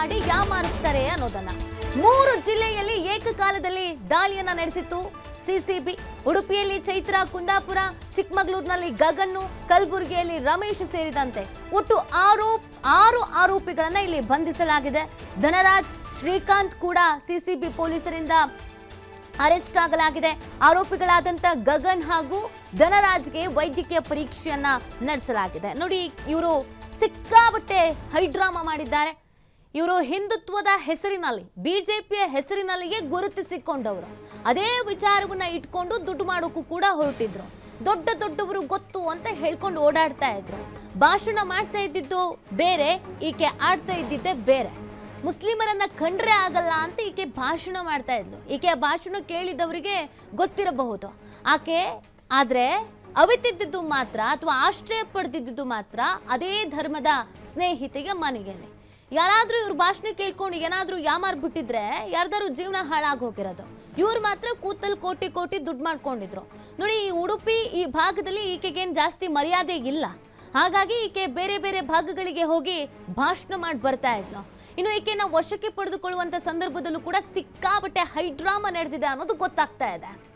ಮಾಡಿ ಯಾಮಾರಿಸ್ತಾರೆ ಅನ್ನೋದನ್ನ ಮೂರು ಜಿಲ್ಲೆಯಲ್ಲಿ ಏಕಕಾಲದಲ್ಲಿ ದಾಳಿಯನ್ನ ನಡೆಸಿತ್ತು ಸಿಸಿಬಿ ಉಡುಪಿಯಲ್ಲಿ ಚೈತ್ರ ಕುಂದಾಪುರ ಚಿಕ್ಕಮಗಳೂರಿನಲ್ಲಿ ಗಗನ್ನು ಕಲಬುರಗಿಯಲ್ಲಿ ರಮೇಶ್ ಸೇರಿದಂತೆ ಒಟ್ಟು ಆರು ಆರು ಆರೋಪಿಗಳನ್ನ ಇಲ್ಲಿ ಬಂಧಿಸಲಾಗಿದೆ ಧನರಾಜ್ ಶ್ರೀಕಾಂತ್ ಕೂಡ ಸಿಸಿಬಿ ಪೊಲೀಸರಿಂದ ಅರೆಸ್ಟ್ ಆಗಲಾಗಿದೆ ಆರೋಪಿಗಳಾದಂಥ ಗಗನ್ ಹಾಗೂ ಧನರಾಜ್ಗೆ ವೈದ್ಯಕೀಯ ಪರೀಕ್ಷೆಯನ್ನ ನಡೆಸಲಾಗಿದೆ ನೋಡಿ ಇವರು ಸಿಕ್ಕಾಬಟ್ಟೆ ಹೈಡ್ರಾಮಾ ಮಾಡಿದ್ದಾರೆ ಇವರು ಹಿಂದುತ್ವದ ಹೆಸರಿನಲ್ಲಿ ಬಿಜೆಪಿಯ ಹೆಸರಿನಲ್ಲಿಯೇ ಗುರುತಿಸಿಕೊಂಡವರು ಅದೇ ವಿಚಾರವನ್ನ ಇಟ್ಕೊಂಡು ದುಡ್ಡು ಮಾಡೋಕ್ಕೂ ಕೂಡ ಹೊರಟಿದ್ರು ದೊಡ್ಡ ದೊಡ್ಡವರು ಗೊತ್ತು ಅಂತ ಹೇಳ್ಕೊಂಡು ಓಡಾಡ್ತಾ ಇದ್ರು ಭಾಷಣ ಮಾಡ್ತಾ ಇದ್ದಿದ್ದು ಬೇರೆ ಈಕೆ ಆಡ್ತಾ ಇದ್ದಿದ್ದೆ ಬೇರೆ ಮುಸ್ಲಿಮರನ್ನ ಕಂಡ್ರೆ ಆಗಲ್ಲ ಅಂತ ಈಕೆ ಭಾಷಣ ಮಾಡ್ತಾ ಇದ್ಲು ಈಕೆ ಆ ಭಾಷಣ ಕೇಳಿದವರಿಗೆ ಗೊತ್ತಿರಬಹುದು ಆಕೆ ಆದ್ರೆ ಅವಿತಿದ್ದಿದ್ದು ಮಾತ್ರ ಅಥವಾ ಆಶ್ರಯ ಪಡೆದಿದ್ದು ಮಾತ್ರ ಅದೇ ಧರ್ಮದ ಸ್ನೇಹಿತೆಗೆ ಮನೆಯಲ್ಲಿ ಯಾರಾದ್ರೂ ಇವ್ರ ಭಾಷಣ ಕೇಳ್ಕೊಂಡು ಏನಾದ್ರೂ ಯಾಮಾರ್ ಬಿಟ್ಟಿದ್ರೆ ಯಾರ್ದಾರು ಜೀವನ ಹಾಳಾಗಿ ಹೋಗಿರೋದು ಇವ್ರು ಮಾತ್ರ ಕೂತಲ್ಲಿ ಕೋಟಿ ಕೋಟಿ ದುಡ್ಡು ಮಾಡ್ಕೊಂಡಿದ್ರು ನೋಡಿ ಈ ಉಡುಪಿ ಈ ಭಾಗದಲ್ಲಿ ಈಕೆಗೇನು ಜಾಸ್ತಿ ಮರ್ಯಾದೆ ಇಲ್ಲ ಹಾಗಾಗಿ ಈಕೆ ಬೇರೆ ಬೇರೆ ಭಾಗಗಳಿಗೆ ಹೋಗಿ ಭಾಷಣ ಮಾಡಿ ಬರ್ತಾ ಇದ್ಲು ಇನ್ನು ಈಕೆನ ವಶಕ್ಕೆ ಪಡೆದುಕೊಳ್ಳುವಂತ ಸಂದರ್ಭದಲ್ಲೂ ಕೂಡ ಸಿಕ್ಕಾಬಟ್ಟೆ ಹೈಡ್ರಾಮಾ ನಡೆದಿದೆ ಅನ್ನೋದು ಗೊತ್ತಾಗ್ತಾ ಇದೆ